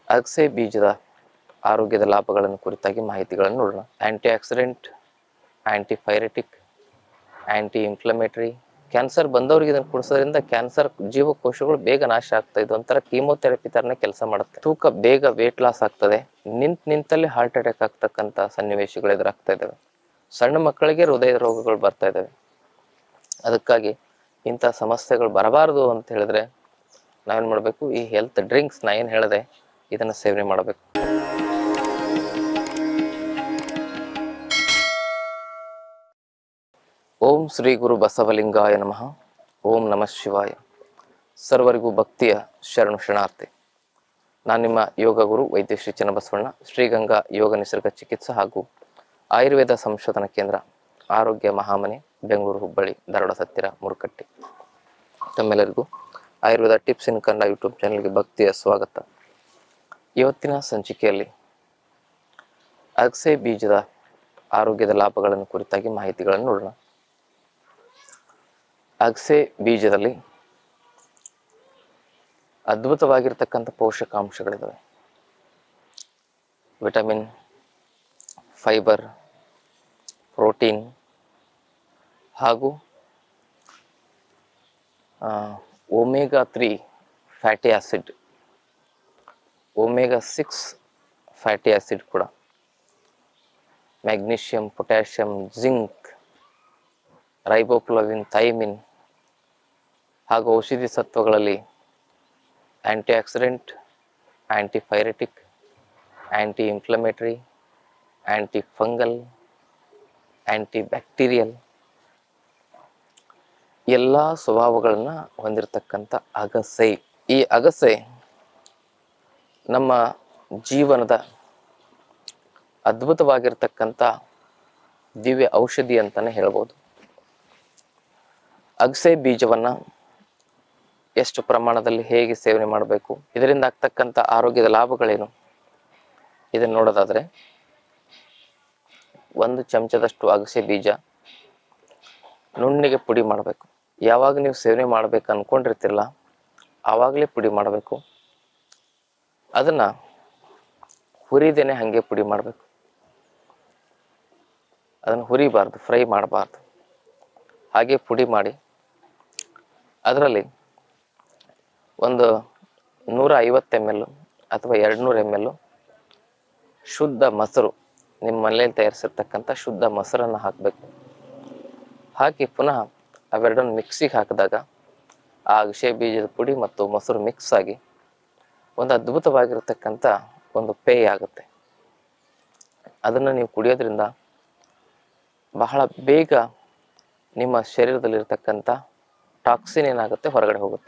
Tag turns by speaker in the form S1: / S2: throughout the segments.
S1: ಅಗಸೆ ಬೀಜದ ಆರೋಗ್ಯದ ಲಾಭಗಳನ್ನು ಕುರಿತಾಗಿ ಮಾಹಿತಿಗಳನ್ನು ನೋಡೋಣ anti oxidant anti pyretic anti inflammatory cancer ಬಂದವರಿಗೆ ಇದನ್ನು ಕುಡಿಸೋದ್ರಿಂದ ಕ್ಯಾನ್ಸರ್ ಜೀವಕೋಶಗಳು ಬೇಗ ನಾಶ ಆಗ್ತಾ ಇದು ಒಂಥರ ಕೀಮೋಥೆರಪಿ ಥರನೇ ಕೆಲಸ ಮಾಡುತ್ತೆ ತೂಕ ಬೇಗ ವೇಟ್ ಲಾಸ್ ಆಗ್ತದೆ ನಿಂತ ನಿಂತಲ್ಲಿ ಹಾರ್ಟ್ ಅಟ್ಯಾಕ್ ಆಗ್ತಕ್ಕಂಥ ಸನ್ನಿವೇಶಗಳು ಎದುರಾಗ್ತಾ ಇದ್ದಾವೆ ಸಣ್ಣ ಮಕ್ಕಳಿಗೆ ಹೃದಯದ ರೋಗಗಳು ಬರ್ತಾ ಇದ್ದಾವೆ ಅದಕ್ಕಾಗಿ ಇಂಥ ಸಮಸ್ಯೆಗಳು ಬರಬಾರದು ಅಂತ ಹೇಳಿದ್ರೆ ನಾವೇನು ಮಾಡಬೇಕು ಈ ಹೆಲ್ತ್ ಡ್ರಿಂಕ್ಸ್ ನಾ ಏನು ಹೇಳಿದೆ ಇದನ್ನು ಸೇವನೆ ಮಾಡಬೇಕು ಓಂ ಶ್ರೀ ಗುರು ಬಸವಲಿಂಗಾಯ ನಮಃ ಓಂ ನಮಃ ಶಿವಾಯ ಸರ್ವರಿಗೂ ಭಕ್ತಿಯ ಶರಣು ಶರಣಾರ್ಥಿ ನಾನು ನಿಮ್ಮ ಯೋಗ ಗುರು ವೈದ್ಯ ಶ್ರೀ ಚನ್ನಬಸವಣ್ಣ ಶ್ರೀಗಂಗಾ ಯೋಗ ನಿಸರ್ಗ ಚಿಕಿತ್ಸಾ ಹಾಗೂ ಆಯುರ್ವೇದ ಸಂಶೋಧನಾ ಕೇಂದ್ರ ಆರೋಗ್ಯ ಮಹಾಮನೆ ಬೆಂಗಳೂರು ಹುಬ್ಬಳ್ಳಿ ಧಾರವಾಡ ಹತ್ತಿರ ಮುರುಕಟ್ಟಿ ತಮ್ಮೆಲ್ಲರಿಗೂ Ayurveda tips in Kannada YouTube ಚಾನಲ್ಗೆ ಭಕ್ತಿಯ ಸ್ವಾಗತ ಇವತ್ತಿನ ಸಂಚಿಕೆಯಲ್ಲಿ ಅಗಸೆ ಬೀಜದ ಆರೋಗ್ಯದ ಲಾಭಗಳನ್ನು ಕುರಿತಾಗಿ ಮಾಹಿತಿಗಳನ್ನು ನೋಡೋಣ ಅಗಸೆ ಬೀಜದಲ್ಲಿ ಅದ್ಭುತವಾಗಿರ್ತಕ್ಕಂಥ ಪೋಷಕಾಂಶಗಳಿದ್ದಾವೆ ವಿಟಮಿನ್ ಫೈಬರ್ ಪ್ರೋಟೀನ್ ಹಾಗೂ omega three fatty acid omega six fatty acid ಕೂಡ magnesium potassium zinc riboflavin thiamin ಹಾಗೂ ಔಷಧಿ ಸತ್ವಗಳಲ್ಲಿ anti oxidant anti pyretic anti inflammatory anti fungal anti bacterial ಎಲ್ಲ ಸ್ವಭಾವಗಳನ್ನು ಹೊಂದಿರತಕ್ಕಂಥ ಅಗಸೆ ಈ ಅಗಸೆ ನಮ್ಮ ಜೀವನದ ಅದ್ಭುತವಾಗಿರ್ತಕ್ಕಂಥ ದಿವ್ಯ ಔಷಧಿ ಅಂತಲೇ ಹೇಳ್ಬೋದು ಅಗಸೆ ಬೀಜವನ್ನು ಎಷ್ಟು ಪ್ರಮಾಣದಲ್ಲಿ ಹೇಗೆ ಸೇವನೆ ಮಾಡಬೇಕು ಇದರಿಂದ ಆಗ್ತಕ್ಕಂಥ ಆರೋಗ್ಯದ ಲಾಭಗಳೇನು ಇದನ್ನು ನೋಡೋದಾದರೆ ಒಂದು ಚಮಚದಷ್ಟು ಅಗಸೆ ಬೀಜ ನುಣ್ಣಿಗೆ ಪುಡಿ ಮಾಡಬೇಕು ಯಾವಾಗ ನೀವು ಸೇವನೆ ಮಾಡಬೇಕು ಅಂದ್ಕೊಂಡಿರ್ತಿರಲ್ಲ ಆವಾಗಲೇ ಪುಡಿ ಮಾಡಬೇಕು ಅದನ್ನು ಹುರಿದೇನೆ ಹಾಗೆ ಪುಡಿ ಮಾಡಬೇಕು ಅದನ್ನು ಹುರಿಬಾರ್ದು ಫ್ರೈ ಮಾಡಬಾರ್ದು ಹಾಗೆ ಪುಡಿ ಮಾಡಿ ಅದರಲ್ಲಿ ಒಂದು ನೂರ ಐವತ್ತು ಎಮ್ ಎಲ್ ಅಥವಾ ಎರಡು ನೂರು ಎಮ್ ಎಲ್ ಶುದ್ಧ ಮೊಸರು ನಿಮ್ಮ ಮನೇಲಿ ತಯಾರಿಸಿರ್ತಕ್ಕಂಥ ಶುದ್ಧ ಮೊಸರನ್ನು ಹಾಕಬೇಕು ಹಾಕಿ ಪುನಃ ಅವೆರಡನ್ನು ಮಿಕ್ಸಿಗೆ ಹಾಕಿದಾಗ ಆ ಅಗಸೆ ಬೀಜದ ಪುಡಿ ಮತ್ತು ಮೊಸರು ಮಿಕ್ಸ್ ಆಗಿ ಒಂದು ಅದ್ಭುತವಾಗಿರ್ತಕ್ಕಂಥ ಒಂದು ಪೇಯ ಆಗುತ್ತೆ ಅದನ್ನು ನೀವು ಕುಡಿಯೋದ್ರಿಂದ ಬಹಳ ಬೇಗ ನಿಮ್ಮ ಶರೀರದಲ್ಲಿರ್ತಕ್ಕಂಥ ಟಾಕ್ಸಿನ್ ಏನಾಗುತ್ತೆ ಹೊರಗಡೆ ಹೋಗುತ್ತೆ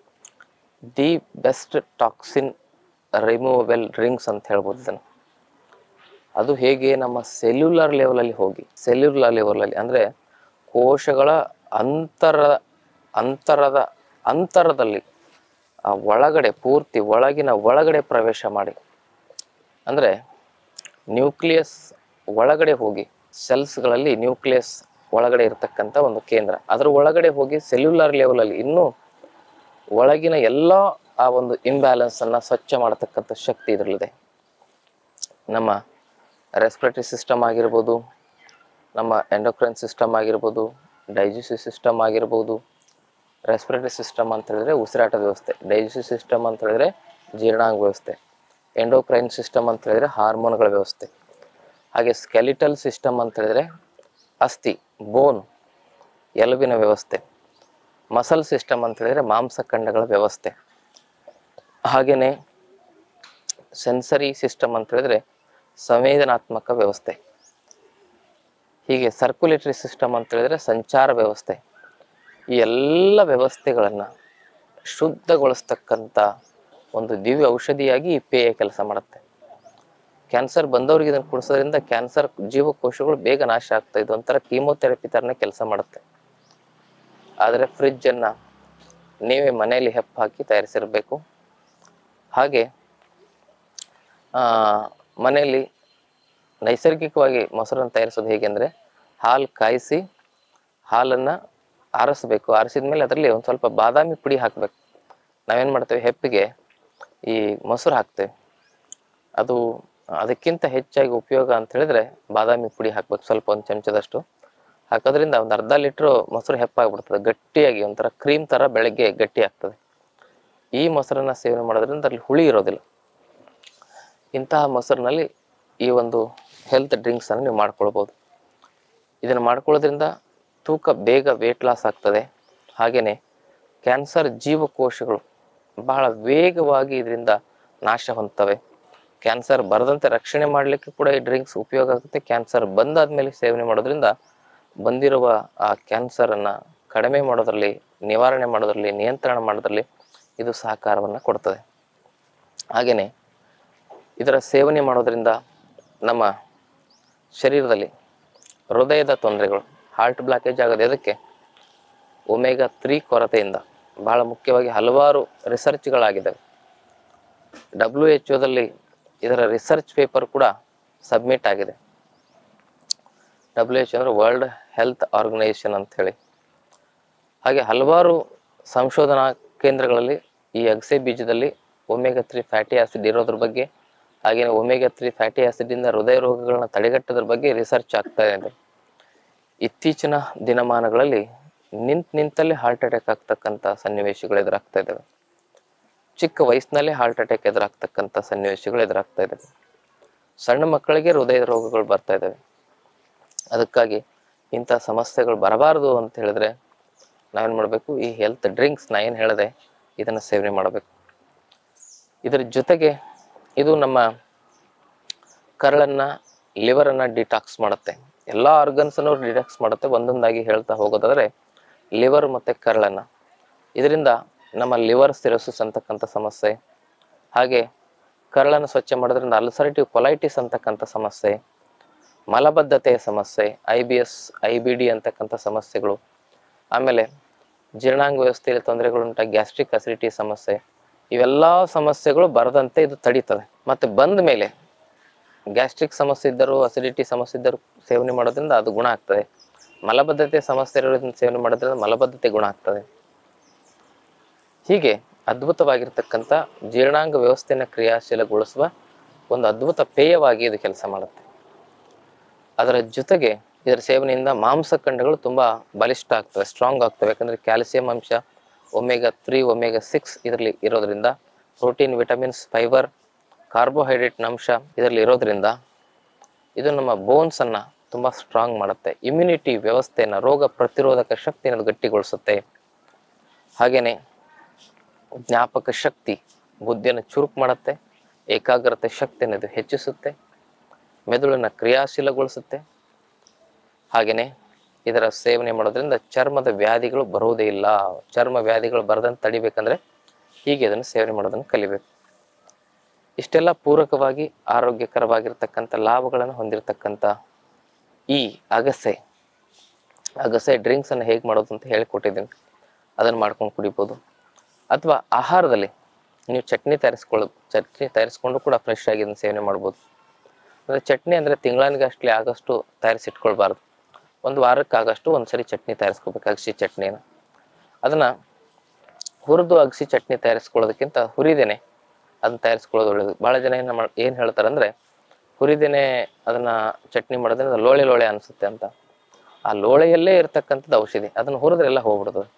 S1: the best toxin removable drinks ಅಂತ ಹೇಳ್ಬೋದು ಇದನ್ನು ಅದು ಹೇಗೆ ನಮ್ಮ ಸೆಲ್ಯುಲರ್ ಲೆವೆಲಲ್ಲಿ ಹೋಗಿ ಸೆಲ್ಯುಲರ್ ಲೆವೆಲಲ್ಲಿ ಅಂದರೆ ಕೋಶಗಳ ಅಂತರ ಅಂತರದ ಅಂತರದಲ್ಲಿ ಆ ಒಳಗಡೆ ಪೂರ್ತಿ ಒಳಗಿನ ಒಳಗಡೆ ಪ್ರವೇಶ ಮಾಡಿ ಅಂದರೆ ನ್ಯೂಕ್ಲಿಯಸ್ ಒಳಗಡೆ ಹೋಗಿ ಸೆಲ್ಸ್ಗಳಲ್ಲಿ ನ್ಯೂಕ್ಲಿಯಸ್ ಒಳಗಡೆ ಇರತಕ್ಕಂಥ ಒಂದು ಕೇಂದ್ರ ಅದರ ಒಳಗಡೆ ಹೋಗಿ ಸೆಲ್ಯುಲರ್ ಲೆವೆಲಲ್ಲಿ ಇನ್ನೂ ಒಳಗಿನ ಎಲ್ಲ ಆ ಒಂದು ಇಂಬ್ಯಾಲೆನ್ಸನ್ನು ಸ್ವಚ್ಛ ಮಾಡತಕ್ಕಂಥ ಶಕ್ತಿ ಇದರಲ್ಲಿದೆ ನಮ್ಮ ರೆಸ್ಪಿರೇಟರಿ ಸಿಸ್ಟಮ್ ಆಗಿರ್ಬೋದು ನಮ್ಮ ಎಂಡೋಕ್ರೈನ್ ಸಿಸ್ಟಮ್ ಆಗಿರ್ಬೋದು ಡೈಜೆಸ್ಟಿವ್ ಸಿಸ್ಟಮ್ ಆಗಿರ್ಬೋದು ರೆಸ್ಪಿರೇಟರಿ ಸಿಸ್ಟಮ್ ಅಂತ ಹೇಳಿದ್ರೆ ಉಸಿರಾಟದ ವ್ಯವಸ್ಥೆ ಡೈಜೆಸ್ಟಿವ್ ಸಿಸ್ಟಮ್ ಅಂತ ಹೇಳಿದ್ರೆ ಜೀರ್ಣಾಂಗ ವ್ಯವಸ್ಥೆ ಎಂಡೋಕ್ರೈನ್ ಸಿಸ್ಟಮ್ ಅಂತ ಹೇಳಿದ್ರೆ ಹಾರ್ಮೋನ್ಗಳ ವ್ಯವಸ್ಥೆ ಹಾಗೆ ಸ್ಕೆಲಿಟಲ್ ಸಿಸ್ಟಮ್ ಅಂತ ಹೇಳಿದ್ರೆ ಅಸ್ಥಿ ಬೋನ್ ಎಲುಬಿನ ವ್ಯವಸ್ಥೆ ಮಸಲ್ ಸಿಸ್ಟಮ್ ಅಂತ ಹೇಳಿದ್ರೆ ಮಾಂಸಖಂಡಗಳ ವ್ಯವಸ್ಥೆ ಹಾಗೆಯೇ ಸೆನ್ಸರಿ ಸಿಸ್ಟಮ್ ಅಂತ ಹೇಳಿದ್ರೆ ಸಂವೇದನಾತ್ಮಕ ವ್ಯವಸ್ಥೆ ಹೀಗೆ ಸರ್ಕ್ಯುಲೇಟರಿ ಸಿಸ್ಟಮ್ ಅಂತ ಹೇಳಿದ್ರೆ ಸಂಚಾರ ವ್ಯವಸ್ಥೆ ಈ ಎಲ್ಲ ವ್ಯವಸ್ಥೆಗಳನ್ನು ಶುದ್ಧಗೊಳಿಸ್ತಕ್ಕಂಥ ಒಂದು ದಿವ್ಯ ಔಷಧಿಯಾಗಿ ಈ ಪೇಯ ಕೆಲಸ ಮಾಡುತ್ತೆ ಕ್ಯಾನ್ಸರ್ ಬಂದವರಿಗೆ ಇದನ್ನು ಕುಡಿಸೋದ್ರಿಂದ ಕ್ಯಾನ್ಸರ್ ಜೀವಕೋಶಗಳು ಬೇಗ ನಾಶ ಆಗ್ತಾ ಇದು ಒಂಥರ ಕೀಮೋಥೆರಪಿ ಥರನೇ ಕೆಲಸ ಮಾಡುತ್ತೆ ಆದರೆ ಫ್ರಿಜ್ಜನ್ನು ನೀವೇ ಮನೆಯಲ್ಲಿ ಹೆಪ್ಪು ಹಾಕಿ ತಯಾರಿಸಿರಬೇಕು ಹಾಗೆ ಆ, ಮನೆಯಲ್ಲಿ ನೈಸರ್ಗಿಕವಾಗಿ ಮೊಸರನ್ನು ತಯಾರಿಸೋದು ಹೇಗೆ ಅಂದರೆ ಹಾಲು ಕಾಯಿಸಿ ಹಾಲನ್ನು ಆರಿಸ್ಬೇಕು ಆರಿಸಿದ ಮೇಲೆ ಅದರಲ್ಲಿ ಒಂದು ಸ್ವಲ್ಪ ಬಾದಾಮಿ ಪುಡಿ ಹಾಕಬೇಕು ನಾವೇನು ಮಾಡ್ತೇವೆ ಹೆಪ್ಪಿಗೆ ಈ ಮೊಸರು ಹಾಕ್ತೇವೆ ಅದು ಅದಕ್ಕಿಂತ ಹೆಚ್ಚಾಗಿ ಉಪಯೋಗ ಅಂತ ಹೇಳಿದ್ರೆ ಬಾದಾಮಿ ಪುಡಿ ಹಾಕ್ಬೇಕು ಸ್ವಲ್ಪ ಒಂದು ಚಮಚದಷ್ಟು ಹಾಕೋದ್ರಿಂದ ಒಂದು ಅರ್ಧ ಲೀಟ್ರು ಮೊಸರು ಹೆಪ್ಪಾಗ್ಬಿಡ್ತದೆ ಗಟ್ಟಿಯಾಗಿ ಒಂಥರ ಕ್ರೀಮ್ ಥರ ಬೆಳಗ್ಗೆ ಗಟ್ಟಿ ಆಗ್ತದೆ ಈ ಮೊಸರನ್ನ ಸೇವನೆ ಮಾಡೋದ್ರಿಂದ ಅಲ್ಲಿ ಹುಳಿ ಇರೋದಿಲ್ಲ ಇಂತಹ ಮೊಸರಿನಲ್ಲಿ ಈ ಒಂದು ಹೆಲ್ತ್ ಡ್ರಿಂಕ್ಸನ್ನು ನೀವು ಮಾಡ್ಕೊಳ್ಬೋದು ಇದನ್ನು ಮಾಡ್ಕೊಳ್ಳೋದ್ರಿಂದ ತೂಕ ಬೇಗ ವೇಟ್ ಲಾಸ್ ಆಗ್ತದೆ ಹಾಗೆಯೇ ಕ್ಯಾನ್ಸರ್ ಜೀವಕೋಶಗಳು ಬಹಳ ವೇಗವಾಗಿ ಇದರಿಂದ ನಾಶ ಹೊಂದ್ತವೆ ಕ್ಯಾನ್ಸರ್ ಬರದಂತೆ ರಕ್ಷಣೆ ಮಾಡಲಿಕ್ಕೆ ಕೂಡ ಈ ಡ್ರಿಂಕ್ಸ್ ಉಪಯೋಗ ಆಗುತ್ತೆ ಕ್ಯಾನ್ಸರ್ ಬಂದಾದ್ಮೇಲೆ ಸೇವನೆ ಮಾಡೋದ್ರಿಂದ ಬಂದಿರುವ ಆ ಕ್ಯಾನ್ಸರನ್ನು ಕಡಿಮೆ ಮಾಡೋದ್ರಲ್ಲಿ ನಿವಾರಣೆ ಮಾಡೋದ್ರಲ್ಲಿ ನಿಯಂತ್ರಣ ಮಾಡೋದ್ರಲ್ಲಿ ಇದು ಸಹಕಾರವನ್ನು ಕೊಡ್ತದೆ ಹಾಗೆಯೇ ಇದರ ಸೇವನೆ ಮಾಡೋದ್ರಿಂದ ನಮ್ಮ ಶರೀರದಲ್ಲಿ ಹೃದಯದ ತೊಂದರೆಗಳು ಹಾರ್ಟ್ ಬ್ಲಾಕೇಜ್ ಆಗೋದು ಎದಕ್ಕೆ ಒಮೆಗಾ ತ್ರೀ ಕೊರತೆಯಿಂದ ಬಹಳ ಮುಖ್ಯವಾಗಿ ಹಲವಾರು ರಿಸರ್ಚ್ಗಳಾಗಿದ್ದಾವೆ ಡಬ್ಲ್ಯೂ ಎಚ್ ಒದಲ್ಲಿ ಇದರ ರಿಸರ್ಚ್ ಪೇಪರ್ ಕೂಡ ಸಬ್ಮಿಟ್ ಆಗಿದೆ ಡಬ್ಲ್ಯೂ ಎಚ್ ಅಂದ್ರೆ ವರ್ಲ್ಡ್ ಹೆಲ್ತ್ ಆರ್ಗನೈಸೇಷನ್ ಅಂತ ಹೇಳಿ ಹಾಗೆ ಹಲವಾರು ಸಂಶೋಧನಾ ಕೇಂದ್ರಗಳಲ್ಲಿ ಈ ಅಗಸೆ ಬೀಜದಲ್ಲಿ ಒಮೆಗಾ ತ್ರೀ ಫ್ಯಾಟಿ ಆಸಿಡ್ ಇರೋದ್ರ ಬಗ್ಗೆ ಹಾಗೆಯೇ ಒಮೆಗಾ ತ್ರೀ ಫ್ಯಾಟಿ ಆಸಿಡಿಂದ ಹೃದಯ ರೋಗಗಳನ್ನ ತಡೆಗಟ್ಟೋದ್ರ ಬಗ್ಗೆ ರಿಸರ್ಚ್ ಆಗ್ತಾ ಇದೆ ಇತ್ತೀಚಿನ ದಿನಮಾನಗಳಲ್ಲಿ ನಿಂತ್ ನಿಂತಲ್ಲಿ ಹಾರ್ಟ್ ಅಟ್ಯಾಕ್ ಆಗ್ತಕ್ಕಂಥ ಸನ್ನಿವೇಶಗಳು ಎದುರಾಗ್ತಾ ಇದ್ದಾವೆ ಚಿಕ್ಕ ವಯಸ್ಸಿನಲ್ಲೇ ಹಾರ್ಟ್ ಅಟ್ಯಾಕ್ ಎದುರಾಗ್ತಕ್ಕಂಥ ಸನ್ನಿವೇಶಗಳು ಎದುರಾಗ್ತಾ ಇದ್ದಾವೆ ಸಣ್ಣ ಮಕ್ಕಳಿಗೆ ಹೃದಯ ರೋಗಗಳು ಬರ್ತಾ ಇದ್ದಾವೆ ಅದಕ್ಕಾಗಿ ಇಂಥ ಸಮಸ್ಯೆಗಳು ಬರಬಾರದು ಅಂತ ಹೇಳಿದ್ರೆ ನಾವೇನು ಮಾಡಬೇಕು ಈ ಹೆಲ್ತ್ ಡ್ರಿಂಕ್ಸ್ ನಾ ಏನು ಹೇಳಿದೆ ಇದನ್ನು ಸೇವನೆ ಮಾಡಬೇಕು ಇದರ ಜೊತೆಗೆ ಇದು ನಮ್ಮ ಕರಳನ್ನ ಲಿವರನ್ನ ಡಿಟಾಕ್ಸ್ ಮಾಡುತ್ತೆ ಎಲ್ಲ ಆರ್ಗನ್ಸನ್ನು ಡಿಟಾಕ್ಸ್ ಮಾಡುತ್ತೆ ಒಂದೊಂದಾಗಿ ಹೇಳ್ತಾ ಹೋಗೋದಾದ್ರೆ ಲಿವರ್ ಮತ್ತೆ ಕರಳನ್ನ ಇದರಿಂದ ನಮ್ಮ ಲಿವರ್ ಸಿರೋಸಿಸ್ ಅಂತಕ್ಕಂಥ ಸಮಸ್ಯೆ ಹಾಗೆ ಕರಳನ್ನು ಸ್ವಚ್ಛ ಮಾಡೋದ್ರಿಂದ ಅಲ್ಸರೇಟಿವ್ ಕೊಲೈಟಿಸ್ ಅಂತಕ್ಕಂಥ ಸಮಸ್ಯೆ ಮಲಬದ್ಧತೆಯ ಸಮಸ್ಯೆ I B S I B D ಅಂತಕ್ಕಂಥ ಸಮಸ್ಯೆಗಳು ಆಮೇಲೆ ಜೀರ್ಣಾಂಗ ವ್ಯವಸ್ಥೆಯಲ್ಲಿ ತೊಂದರೆಗಳುಂಟ ಗ್ಯಾಸ್ಟ್ರಿಕ್ ಅಸಿಡಿಟಿ ಸಮಸ್ಯೆ ಇವೆಲ್ಲ ಸಮಸ್ಯೆಗಳು ಬರದಂತೆ ಇದು ತಡೀತದೆ ಮತ್ತೆ ಬಂದ ಮೇಲೆ ಗ್ಯಾಸ್ಟ್ರಿಕ್ ಸಮಸ್ಯೆ ಇದ್ದರೂ ಅಸಿಡಿಟಿ ಸಮಸ್ಯೆ ಇದ್ದರೂ ಸೇವನೆ ಮಾಡೋದ್ರಿಂದ ಅದು ಗುಣ ಆಗ್ತದೆ ಮಲಬದ್ಧತೆ ಸಮಸ್ಯೆ ಇರೋದ್ರಿಂದ ಸೇವನೆ ಮಾಡೋದ್ರಿಂದ ಮಲಬದ್ಧತೆ ಗುಣ ಆಗ್ತದೆ ಹೀಗೆ ಅದ್ಭುತವಾಗಿರ್ತಕ್ಕಂಥ ಜೀರ್ಣಾಂಗ ವ್ಯವಸ್ಥೆಯನ್ನು ಕ್ರಿಯಾಶೀಲಗೊಳಿಸುವ ಒಂದು ಅದ್ಭುತ ಪೇಯವಾಗಿ ಇದು ಕೆಲಸ ಮಾಡುತ್ತೆ ಅದರ ಜೊತೆಗೆ ಇದರ ಸೇವನೆಯಿಂದ ಮಾಂಸಖಂಡಗಳು ತುಂಬ ಬಲಿಷ್ಠ ಆಗ್ತವೆ ಸ್ಟ್ರಾಂಗ್ ಆಗ್ತವೆ ಯಾಕಂದರೆ ಕ್ಯಾಲ್ಸಿಯಂ ಅಂಶ ಒಮೆಗಾ ತ್ರೀ ಒಮೆಗಾ ಸಿಕ್ಸ್ ಇದರಲ್ಲಿ ಇರೋದ್ರಿಂದ ಪ್ರೋಟೀನ್ ವಿಟಮಿನ್ಸ್ ಫೈಬರ್ ಕಾರ್ಬೋಹೈಡ್ರೇಟ್ನ ಅಂಶ ಇದರಲ್ಲಿ ಇರೋದ್ರಿಂದ ಇದು ನಮ್ಮ ಬೋನ್ಸನ್ನು ತುಂಬ ಸ್ಟ್ರಾಂಗ್ ಮಾಡುತ್ತೆ ಇಮ್ಯುನಿಟಿ ವ್ಯವಸ್ಥೆಯನ್ನು ರೋಗ ಪ್ರತಿರೋಧಕ ಶಕ್ತಿಯನ್ನು ಅದು ಗಟ್ಟಿಗೊಳಿಸುತ್ತೆ ಹಾಗೆಯೇ ಜ್ಞಾಪಕ ಶಕ್ತಿ ಬುದ್ಧಿಯನ್ನು ಚುರುಕು ಮಾಡುತ್ತೆ ಏಕಾಗ್ರತೆ ಶಕ್ತಿಯನ್ನು ಇದು ಹೆಚ್ಚಿಸುತ್ತೆ ಮೆದುಳನ್ನು ಕ್ರಿಯಾಶೀಲಗೊಳಿಸುತ್ತೆ ಹಾಗೆಯೇ ಇದರ ಸೇವನೆ ಮಾಡೋದ್ರಿಂದ ಚರ್ಮದ ವ್ಯಾಧಿಗಳು ಬರುವುದೇ ಇಲ್ಲ ಚರ್ಮ ವ್ಯಾಧಿಗಳು ಬರದಂತೆ ತಡಿಬೇಕಂದ್ರೆ ಹೀಗೆ ಇದನ್ನು ಸೇವನೆ ಮಾಡೋದನ್ನು ಕಲಿಬೇಕು ಇಷ್ಟೆಲ್ಲ ಪೂರಕವಾಗಿ ಆರೋಗ್ಯಕರವಾಗಿರ್ತಕ್ಕಂಥ ಲಾಭಗಳನ್ನು ಹೊಂದಿರತಕ್ಕಂಥ ಈ ಅಗಸೆ ಅಗಸೆ ಡ್ರಿಂಕ್ಸನ್ನು ಹೇಗೆ ಮಾಡೋದು ಅಂತ ಹೇಳಿಕೊಟ್ಟಿದ್ದೀನಿ ಅದನ್ನು ಮಾಡ್ಕೊಂಡು ಕುಡಿಬೋದು ಅಥವಾ ಆಹಾರದಲ್ಲಿ ನೀವು ಚಟ್ನಿ ತಯಾರಿಸ್ಕೊಳ್ಳೋದು ಚಟ್ನಿ ತಯಾರಿಸ್ಕೊಂಡು ಕೂಡ ಫ್ರೆಶ್ ಆಗಿ ಇದನ್ನು ಸೇವನೆ ಮಾಡ್ಬೋದು ಅಂದರೆ ಚಟ್ನಿ ಅಂದರೆ ತಿಂಗಳನಿಗೆ ಅಷ್ಟೇ ಆಗಷ್ಟು ತಯಾರಿಸಿಟ್ಕೊಳ್ಬಾರ್ದು ಒಂದು ವಾರಕ್ಕೆ ಆಗಷ್ಟು ಒಂದು ಸರಿ ಚಟ್ನಿ ತಯಾರಿಸ್ಕೋಬೇಕು ಅಗಸಿ ಚಟ್ನಿನ ಅದನ್ನು ಹುರಿದು ಅಗಸಿ ಚಟ್ನಿ ತಯಾರಿಸ್ಕೊಳ್ಳೋದಕ್ಕಿಂತ ಹುರಿದೇನೆ ಅದನ್ನ ತಯಾರಿಸ್ಕೊಳ್ಳೋದು ಒಳ್ಳೇದು ಭಾಳ ಜನ ಏನು ಮಾಡ್ ಏನು ಹೇಳ್ತಾರೆ ಅಂದರೆ ಹುರಿದೇನೆ ಅದನ್ನು ಚಟ್ನಿ ಮಾಡೋದ್ರಿಂದ ಲೋಳೆ ಲೋಳೆ ಅನಿಸುತ್ತೆ ಅಂತ ಆ ಲೋಳೆಯಲ್ಲೇ ಇರತಕ್ಕಂಥದ್ದು ಔಷಧಿ ಅದನ್ನು ಹುರಿದ್ರೆ ಎಲ್ಲ ಹೋಗ್ಬಿಡ್ತದೆ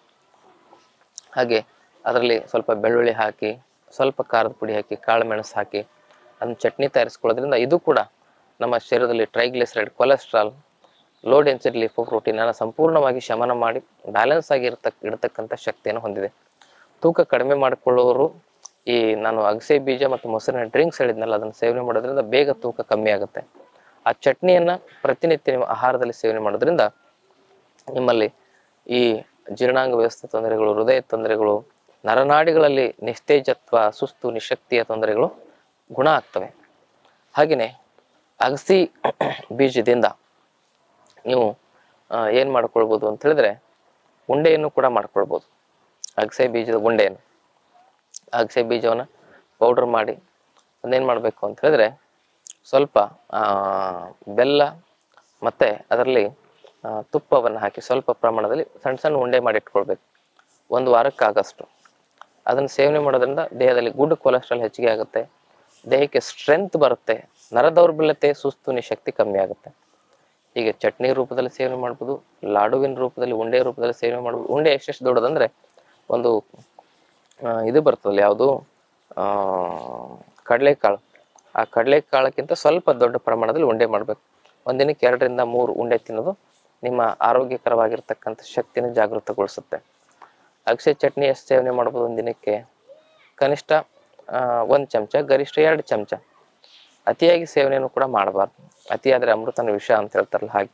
S1: ಹಾಗೆ ಅದರಲ್ಲಿ ಸ್ವಲ್ಪ ಬೆಳ್ಳುಳ್ಳಿ ಹಾಕಿ ಸ್ವಲ್ಪ ಖಾರದ ಪುಡಿ ಹಾಕಿ ಕಾಳು ಮೆಣಸು ಹಾಕಿ ಅದನ್ನ ಚಟ್ನಿ ತಯಾರಿಸ್ಕೊಳ್ಳೋದ್ರಿಂದ ಇದು ಕೂಡ ನಮ್ಮ ಶರೀರದಲ್ಲಿ ಟ್ರೈಗ್ಲಿಸರೈಡ್ ಕೊಲೆಸ್ಟ್ರಾಲ್ ಲೋ ಡೆನ್ಸಿಟಿ ಲಿಫೋಪ್ರೋಟೀನನ್ನು ಸಂಪೂರ್ಣವಾಗಿ ಶಮನ ಮಾಡಿ ಬ್ಯಾಲೆನ್ಸ್ ಆಗಿ ಇರ್ತಕ್ಕ ಇಡತಕ್ಕಂಥ ಶಕ್ತಿಯನ್ನು ಹೊಂದಿದೆ ತೂಕ ಕಡಿಮೆ ಮಾಡಿಕೊಳ್ಳೋರು ಈ ನಾನು ಅಗಸೆ ಬೀಜ ಮತ್ತು ಮೊಸರಿನ ಡ್ರಿಂಕ್ಸ್ ಹೇಳಿದ್ನಲ್ಲ ಅದನ್ನು ಸೇವನೆ ಮಾಡೋದ್ರಿಂದ ಬೇಗ ತೂಕ ಕಮ್ಮಿ ಆಗುತ್ತೆ ಆ ಚಟ್ನಿಯನ್ನು ಪ್ರತಿನಿತ್ಯ ನೀವು ಆಹಾರದಲ್ಲಿ ಸೇವನೆ ಮಾಡೋದ್ರಿಂದ ನಿಮ್ಮಲ್ಲಿ ಈ ಜೀರ್ಣಾಂಗ ವ್ಯವಸ್ಥೆ ತೊಂದರೆಗಳು ಹೃದಯ ತೊಂದರೆಗಳು ನರನಾಡಿಗಳಲ್ಲಿ ನಿಸ್ತೇಜತ್ವ ಸುಸ್ತು ನಿಶಕ್ತಿಯ ತೊಂದರೆಗಳು ಗುಣ ಆಗ್ತವೆ ಹಾಗೆಯೇ ಅಗಸಿ ಬೀಜದಿಂದ ನೀವು ಏನು ಮಾಡ್ಕೊಳ್ಬೋದು ಅಂತ ಹೇಳಿದ್ರೆ ಉಂಡೆಯನ್ನು ಕೂಡ ಮಾಡ್ಕೊಳ್ಬೋದು ಅಗಸೆ ಬೀಜದ ಉಂಡೆಯನ್ನು ಅಗಸೆ ಬೀಜವನ್ನು ಪೌಡ್ರ್ ಮಾಡಿ ಅದೇನು ಮಾಡಬೇಕು ಅಂತ ಹೇಳಿದ್ರೆ ಸ್ವಲ್ಪ ಆ, ಬೆಲ್ಲ ಮತ್ತು ಅದರಲ್ಲಿ ತುಪ್ಪವನ್ನು ಹಾಕಿ ಸ್ವಲ್ಪ ಪ್ರಮಾಣದಲ್ಲಿ ಸಣ್ಣ ಸಣ್ಣ ಉಂಡೆ ಮಾಡಿ ಇಟ್ಕೊಳ್ಬೇಕು ಒಂದು ವಾರಕ್ಕಾಗಷ್ಟು ಅದನ್ನು ಸೇವನೆ ಮಾಡೋದ್ರಿಂದ ದೇಹದಲ್ಲಿ ಗುಡ್ ಕೊಲೆಸ್ಟ್ರಾಲ್ ಹೆಚ್ಚಿಗೆ ಆಗುತ್ತೆ ದೇಹಕ್ಕೆ ಸ್ಟ್ರೆಂತ್ ಬರುತ್ತೆ ನರ ದೌರ್ಬಲ್ಯತೆ ಸುಸ್ತು ನಿಶಕ್ತಿ ಕಮ್ಮಿ ಆಗುತ್ತೆ ಹೀಗೆ ಚಟ್ನಿ ರೂಪದಲ್ಲಿ ಸೇವನೆ ಮಾಡ್ಬೋದು ಲಾಡುವಿನ ರೂಪದಲ್ಲಿ ಉಂಡೆ ರೂಪದಲ್ಲಿ ಸೇವನೆ ಮಾಡ್ಬೋದು ಉಂಡೆ ಎಷ್ಟೆಷ್ಟು ದೊಡ್ಡದಂದ್ರೆ ಒಂದು ಆ, ಇದು ಬರ್ತದಲ್ಲ ಯಾವುದು ಕಡಲೆಕಾಳು ಆ ಕಡಲೆಕಾಳಕ್ಕಿಂತ ಸ್ವಲ್ಪ ದೊಡ್ಡ ಪ್ರಮಾಣದಲ್ಲಿ ಉಂಡೆ ಮಾಡಬೇಕು ಒಂದಿನಕ್ಕೆ ಎರಡರಿಂದ ಮೂರು ಉಂಡೆ ತಿನ್ನೋದು ನಿಮ್ಮ ಆರೋಗ್ಯಕರವಾಗಿರ್ತಕ್ಕಂಥ ಶಕ್ತಿನ ಜಾಗೃತಗೊಳಿಸುತ್ತೆ ಅಗಸೆ ಚಟ್ನಿ ಎಷ್ಟು ಸೇವನೆ ಮಾಡ್ಬೋದು ಒಂದು ದಿನಕ್ಕೆ ಕನಿಷ್ಠ ಒಂದು ಚಮಚ ಗರಿಷ್ಠ ಎರಡು ಚಮಚ ಅತಿಯಾಗಿ ಸೇವನೆಯನ್ನು ಕೂಡ ಮಾಡಬಾರ್ದು ಅತಿಯಾದರೆ ಅಮೃತನ ವಿಷ ಅಂತ ಹೇಳ್ತಾರಲ್ಲ ಹಾಗೆ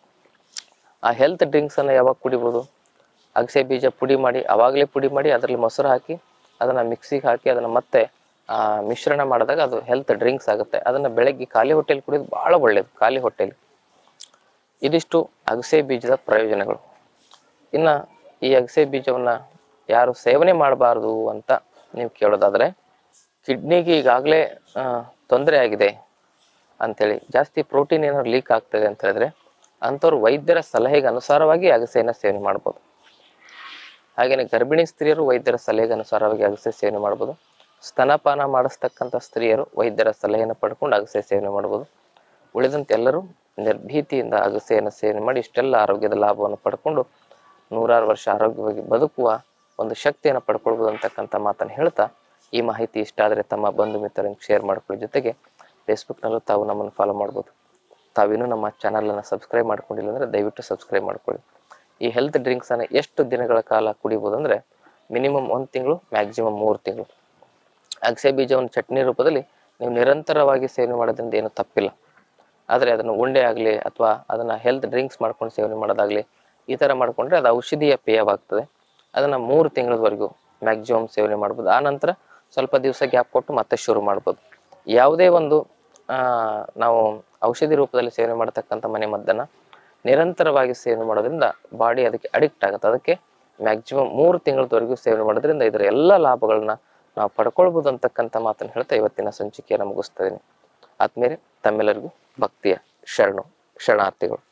S1: ಆ ಹೆಲ್ತ್ ಡ್ರಿಂಕ್ಸನ್ನು ಯಾವಾಗ ಕುಡಿಬೋದು ಅಗಸೆ ಬೀಜ ಪುಡಿ ಮಾಡಿ ಅವಾಗಲೇ ಪುಡಿ ಮಾಡಿ ಅದರಲ್ಲಿ ಮೊಸರು ಹಾಕಿ ಅದನ್ನು ಮಿಕ್ಸಿಗೆ ಹಾಕಿ ಅದನ್ನು ಮತ್ತೆ ಆ, ಮಿಶ್ರಣ ಮಾಡಿದಾಗ ಅದು ಹೆಲ್ತ್ ಡ್ರಿಂಕ್ಸ್ ಆಗುತ್ತೆ ಅದನ್ನು ಬೆಳಗ್ಗೆ ಖಾಲಿ ಹೊಟ್ಟೆಲಿ ಕುಡಿಯೋದು ಭಾಳ ಒಳ್ಳೆಯದು ಖಾಲಿ ಹೊಟ್ಟೆಲಿ ಇದಿಷ್ಟು ಅಗಸೆ ಬೀಜದ ಪ್ರಯೋಜನಗಳು ಇನ್ನು ಈ ಅಗಸೆ ಬೀಜವನ್ನು ಯಾರು ಸೇವನೆ ಮಾಡಬಾರ್ದು ಅಂತ ನೀವು ಕೇಳೋದಾದರೆ ಕಿಡ್ನಿಗೆ ಈಗಾಗಲೇ ತೊಂದರೆ ಆಗಿದೆ ಅಂಥೇಳಿ ಜಾಸ್ತಿ ಪ್ರೋಟೀನ್ ಏನಾದ್ರು ಲೀಕ್ ಆಗ್ತದೆ ಅಂತ ಹೇಳಿದ್ರೆ ಅಂಥವ್ರು ವೈದ್ಯರ ಸಲಹೆಗೆ ಅನುಸಾರವಾಗಿ ಅಗಸೆಯನ್ನು ಸೇವನೆ ಮಾಡ್ಬೋದು ಹಾಗೆಯೇ ಗರ್ಭಿಣಿ ಸ್ತ್ರೀಯರು ವೈದ್ಯರ ಸಲಹೆಗೆ ಅನುಸಾರವಾಗಿ ಅಗಸೆ ಸೇವನೆ ಮಾಡ್ಬೋದು ಸ್ತನಪಾನ ಮಾಡಿಸ್ತಕ್ಕಂಥ ಸ್ತ್ರೀಯರು ವೈದ್ಯರ ಸಲಹೆಯನ್ನು ಪಡ್ಕೊಂಡು ಅಗಸೆ ಸೇವನೆ ಮಾಡ್ಬೋದು ಉಳಿದಂತೆ ಎಲ್ಲರೂ ನಿರ್ಭೀತಿಯಿಂದ ಅಗಸೆಯನ್ನು ಸೇವನೆ ಮಾಡಿ ಇಷ್ಟೆಲ್ಲ ಆರೋಗ್ಯದ ಲಾಭವನ್ನು ಪಡ್ಕೊಂಡು ನೂರಾರು ವರ್ಷ ಆರೋಗ್ಯವಾಗಿ ಬದುಕುವ ಒಂದು ಶಕ್ತಿಯನ್ನು ಪಡ್ಕೊಳ್ಬೋದು ಅಂತಕ್ಕಂಥ ಮಾತನ್ನು ಹೇಳ್ತಾ ಈ ಮಾಹಿತಿ ಇಷ್ಟ ಆದರೆ ತಮ್ಮ ಬಂಧು ಮಿತ್ರರಿಗೆ ಶೇರ್ ಮಾಡ್ಕೊಳ್ಳೋ ಜೊತೆಗೆ ಫೇಸ್ಬುಕ್ನಲ್ಲೂ ತಾವು ನಮ್ಮನ್ನು ಫಾಲೋ ಮಾಡ್ಬೋದು ತಾವಿನ್ನೂ ನಮ್ಮ ಚಾನಲನ್ನು ಸಬ್ಸ್ಕ್ರೈಬ್ ಮಾಡ್ಕೊಂಡಿಲ್ಲ ಅಂದರೆ ದಯವಿಟ್ಟು ಸಬ್ಸ್ಕ್ರೈಬ್ ಮಾಡ್ಕೊಳ್ಳಿ ಈ ಹೆಲ್ತ್ ಡ್ರಿಂಕ್ಸನ್ನು ಎಷ್ಟು ದಿನಗಳ ಕಾಲ ಕುಡಿಬೋದು ಅಂದರೆ ಮಿನಿಮಮ್ ಒಂದು ತಿಂಗಳು ಮ್ಯಾಕ್ಸಿಮಮ್ ಮೂರು ತಿಂಗಳು ಅಗಸೆ ಬೀಜವನ್ನು ಚಟ್ನಿ ರೂಪದಲ್ಲಿ ನೀವು ನಿರಂತರವಾಗಿ ಸೇವನೆ ಮಾಡೋದ್ರಿಂದ ಏನು ತಪ್ಪಿಲ್ಲ ಆದರೆ ಅದನ್ನು ಉಂಡೆ ಆಗಲಿ ಅಥವಾ ಅದನ್ನು ಹೆಲ್ತ್ ಡ್ರಿಂಕ್ಸ್ ಮಾಡ್ಕೊಂಡು ಸೇವನೆ ಮಾಡೋದಾಗಲಿ ಈ ಥರ ಮಾಡಿಕೊಂಡ್ರೆ ಅದು ಔಷಧೀಯ ಪೇಯವಾಗ್ತದೆ ಅದನ್ನು ಮೂರು ತಿಂಗಳವರೆಗೂ ಮ್ಯಾಕ್ಸಿಮಮ್ ಸೇವನೆ ಮಾಡ್ಬೋದು ಆ ನಂತರ ಸ್ವಲ್ಪ ದಿವಸ ಗ್ಯಾಪ್ ಕೊಟ್ಟು ಮತ್ತೆ ಶುರು ಮಾಡ್ಬೋದು ಯಾವುದೇ ಒಂದು ಆ, ನಾವು ಔಷಧಿ ರೂಪದಲ್ಲಿ ಸೇವನೆ ಮಾಡ್ತಕ್ಕಂಥ ಮನೆ ಮದ್ದನ್ನು ನಿರಂತರವಾಗಿ ಸೇವನೆ ಮಾಡೋದ್ರಿಂದ ಬಾಡಿ ಅದಕ್ಕೆ ಅಡಿಕ್ಟ್ ಆಗುತ್ತೆ ಅದಕ್ಕೆ ಮ್ಯಾಕ್ಸಿಮಮ್ ಮೂರು ತಿಂಗಳವರೆಗೂ ಸೇವನೆ ಮಾಡೋದ್ರಿಂದ ಇದರ ಎಲ್ಲ ಲಾಭಗಳನ್ನ ನಾವು ಪಡ್ಕೊಳ್ಬೋದು ಅಂತಕ್ಕಂಥ ಮಾತನ್ನು ಹೇಳ್ತಾ ಇವತ್ತಿನ ಸಂಚಿಕೆಯನ್ನು ಮುಗಿಸ್ತಾ ಇದ್ದೀನಿ ಆದ್ಮೇಲೆ ತಮ್ಮೆಲ್ಲರಿಗೂ ಭಕ್ತಿಯ ಶರಣು ಶರಣಾರ್ಥಿಗಳು